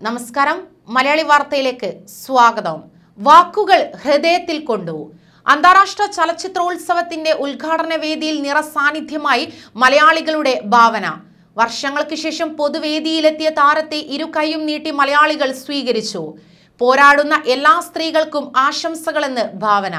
നമസ്കാരം മലയാളി വാർത്തയിലേക്ക് സ്വാഗതം വാക്കുകൾ ഹൃദയത്തിൽ കൊണ്ടു അന്താരാഷ്ട്ര ചലച്ചിത്രോത്സവത്തിന്റെ ഉദ്ഘാടന വേദിയിൽ നിറസാന്നിധ്യമായി മലയാളികളുടെ ഭാവന വർഷങ്ങൾക്ക് ശേഷം പൊതുവേദിയിലെത്തിയ താരത്തെ ഇരു കൈയും നീട്ടി മലയാളികൾ സ്വീകരിച്ചു പോരാടുന്ന എല്ലാ സ്ത്രീകൾക്കും ആശംസകളെന്ന് ഭാവന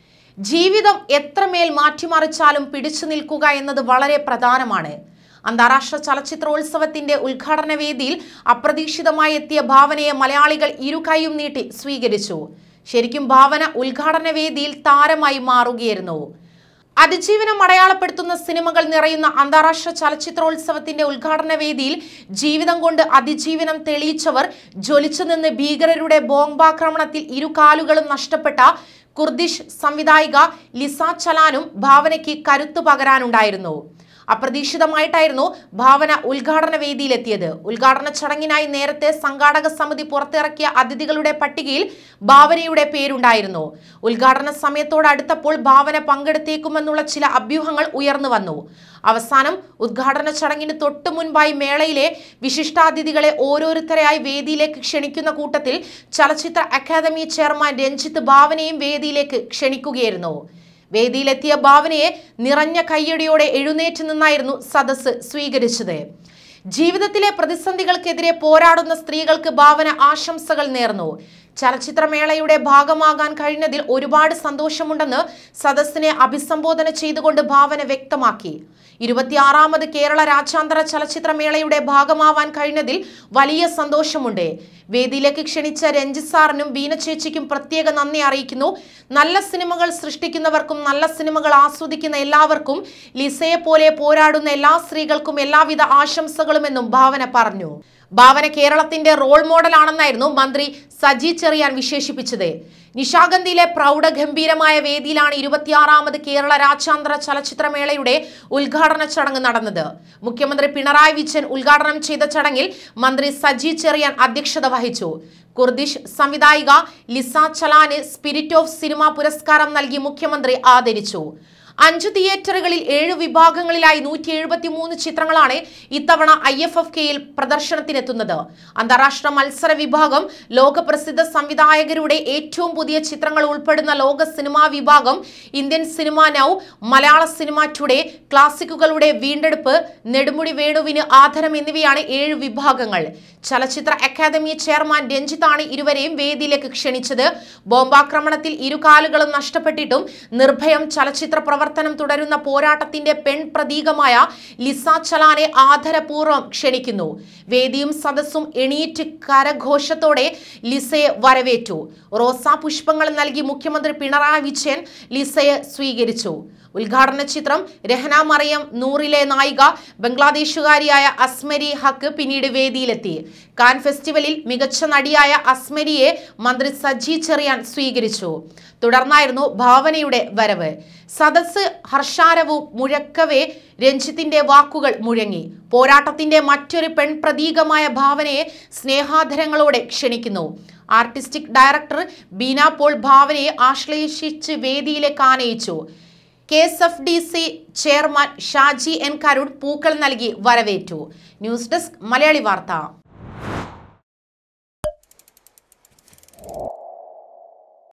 ജീവിതം എത്രമേൽ മാറ്റിമറിച്ചാലും പിടിച്ചു നിൽക്കുക എന്നത് വളരെ പ്രധാനമാണ് അന്താരാഷ്ട്ര ചലച്ചിത്രോത്സവത്തിന്റെ ഉദ്ഘാടന വേദിയിൽ അപ്രതീക്ഷിതമായി എത്തിയ ഭാവനയെ മലയാളികൾ ഇരു കൈയും നീട്ടി സ്വീകരിച്ചു ശരിക്കും ഭാവന ഉദ്ഘാടന വേദിയിൽ താരമായി മാറുകയായിരുന്നു അതിജീവനം അടയാളപ്പെടുത്തുന്ന സിനിമകൾ നിറയുന്ന അന്താരാഷ്ട്ര ചലച്ചിത്രോത്സവത്തിന്റെ ഉദ്ഘാടന വേദിയിൽ ജീവിതം കൊണ്ട് അതിജീവനം തെളിയിച്ചവർ ജ്വലിച്ചു നിന്ന് ഭീകരരുടെ ബോംബാക്രമണത്തിൽ ഇരു കാലുകളും നഷ്ടപ്പെട്ട കുർദിഷ് സംവിധായിക ലിസ ചലാനും ഭാവനയ്ക്ക് കരുത്തു പകരാനുണ്ടായിരുന്നു അപ്രതീക്ഷിതമായിട്ടായിരുന്നു ഭാവന ഉദ്ഘാടന വേദിയിലെത്തിയത് ഉദ്ഘാടന ചടങ്ങിനായി നേരത്തെ സംഘാടക സമിതി പുറത്തിറക്കിയ അതിഥികളുടെ പട്ടികയിൽ ഭാവനയുടെ പേരുണ്ടായിരുന്നു ഉദ്ഘാടന സമയത്തോടടുത്തപ്പോൾ ഭാവന പങ്കെടുത്തേക്കുമെന്നുള്ള ചില അഭ്യൂഹങ്ങൾ ഉയർന്നു വന്നു അവസാനം ഉദ്ഘാടന ചടങ്ങിന് തൊട്ടു മുൻപായി മേളയിലെ വിശിഷ്ടാതിഥികളെ ഓരോരുത്തരെയായി വേദിയിലേക്ക് ക്ഷണിക്കുന്ന കൂട്ടത്തിൽ ചലച്ചിത്ര അക്കാദമി ചെയർമാൻ രഞ്ജിത്ത് ഭാവനയും വേദിയിലേക്ക് ക്ഷണിക്കുകയായിരുന്നു വേദിയിലെത്തിയ ഭാവനയെ നിറഞ്ഞ കയ്യടിയോടെ എഴുന്നേറ്റ് നിന്നായിരുന്നു സദസ്സ് സ്വീകരിച്ചത് ജീവിതത്തിലെ പ്രതിസന്ധികൾക്കെതിരെ പോരാടുന്ന സ്ത്രീകൾക്ക് ഭാവന ആശംസകൾ നേർന്നു ചലച്ചിത്രമേളയുടെ ഭാഗമാകാൻ കഴിഞ്ഞതിൽ ഒരുപാട് സന്തോഷമുണ്ടെന്ന് സദസ്സിനെ അഭിസംബോധന ചെയ്തുകൊണ്ട് ഭാവന വ്യക്തമാക്കി ഇരുപത്തിയാറാമത് കേരള രാജ്യാന്തര ചലച്ചിത്രമേളയുടെ ഭാഗമാവാൻ കഴിഞ്ഞതിൽ വലിയ സന്തോഷമുണ്ട് വേദിയിലേക്ക് ക്ഷണിച്ച രഞ്ജിത് സാറിനും ബീന ചേച്ചിക്കും പ്രത്യേക നന്ദി അറിയിക്കുന്നു നല്ല സിനിമകൾ സൃഷ്ടിക്കുന്നവർക്കും നല്ല സിനിമകൾ ആസ്വദിക്കുന്ന എല്ലാവർക്കും ലിസയെ പോലെ പോരാടുന്ന എല്ലാ സ്ത്രീകൾക്കും എല്ലാവിധ ആശംസകളുമെന്നും ഭാവന പറഞ്ഞു ഭാവന കേരളത്തിന്റെ റോൾ മോഡലാണെന്നായിരുന്നു മന്ത്രി സജി ചെറിയാൻ വിശേഷിപ്പിച്ചത് നിശാഗന്ധിയിലെ പ്രൗഢഗംഭീരമായ വേദിയിലാണ് ഇരുപത്തിയാറാമത് കേരള രാജ്യാന്തര ചലച്ചിത്രമേളയുടെ ഉദ്ഘാടന ചടങ്ങ് നടന്നത് മുഖ്യമന്ത്രി പിണറായി വിജയൻ ഉദ്ഘാടനം ചെയ്ത ചടങ്ങിൽ മന്ത്രി സജി ചെറിയാൻ അധ്യക്ഷത വഹിച്ചു കുർദിഷ് സംവിധായിക Lisa Calan spirit of cinema പുരസ്കാരം നൽകി മുഖ്യമന്ത്രി ആദരിച്ചു അഞ്ചു തിയേറ്ററുകളിൽ ഏഴ് വിഭാഗങ്ങളിലായി നൂറ്റി എഴുപത്തി മൂന്ന് ചിത്രങ്ങളാണ് ഇത്തവണ ഐ എഫ് എഫ് കെയിൽ പ്രദർശനത്തിനെത്തുന്നത് അന്താരാഷ്ട്ര മത്സര വിഭാഗം ലോകപ്രസിദ്ധ സംവിധായകരുടെ ഏറ്റവും പുതിയ ചിത്രങ്ങൾ ഉൾപ്പെടുന്ന ലോക സിനിമാ വിഭാഗം Indian cinema now Malayala cinema today ക്ലാസിക്കുകളുടെ വീണ്ടെടുപ്പ് നെടുമുടി വേണുവിന് ആദരം എന്നിവയാണ് ഏഴ് വിഭാഗങ്ങൾ ചലച്ചിത്ര അക്കാദമി ചെയർമാൻ രഞ്ജിത്താണ് ഇരുവരെയും വേദിയിലേക്ക് ക്ഷണിച്ചത് ബോംബാക്രമണത്തിൽ ഇരുകാലുകളും നഷ്ടപ്പെട്ടിട്ടും നിർഭയം ചലച്ചിത്ര പ്രവർത്തനം തുടരുന്ന പോരാട്ടത്തിന്റെ പെൺ പ്രതീകമായ ലിസ ചലാനെ ആദരപൂർവ്വം ക്ഷണിക്കുന്നു വേദിയും സദസ്സും എണീറ്റ് കരഘോഷത്തോടെ ലിസയെ വരവേറ്റു റോസാ പുഷ്പങ്ങൾ നൽകി മുഖ്യമന്ത്രി പിണറായി വിജയൻ ലിസയെ സ്വീകരിച്ചു ഉദ്ഘാടന ചിത്രം രഹന മറിയം നൂറിലെ നായിക ബംഗ്ലാദേശുകാരിയായ അസ്മരി ഹക്ക് പിന്നീട് വേദിയിലെത്തി കാൻ ഫെസ്റ്റിവലിൽ മികച്ച നടിയായ അസ്മരിയെ മന്ത്രി സജി ചെറിയാൻ സ്വീകരിച്ചു തുടർന്നായിരുന്നു ഭാവനയുടെ വരവ് സദസ് ഹർഷാരവും മുഴക്കവേ രഞ്ജിത്തിന്റെ വാക്കുകൾ മുഴങ്ങി പോരാട്ടത്തിന്റെ മറ്റൊരു പെൺ പ്രതീകമായ ഭാവനയെ സ്നേഹാധരങ്ങളോടെ ക്ഷണിക്കുന്നു ആർട്ടിസ്റ്റിക് ഡയറക്ടർ ബീന പോൾ ഭാവനയെ ആശ്ലേഷിച്ച് വേദിയിലേക്ക് ആനയിച്ചു K S F D C chairman Shaji N Karun പൂക്കൾ നൽകി വരവേറ്റു ന്യൂസ് ഡെസ്ക് മലയാളി വാർത്ത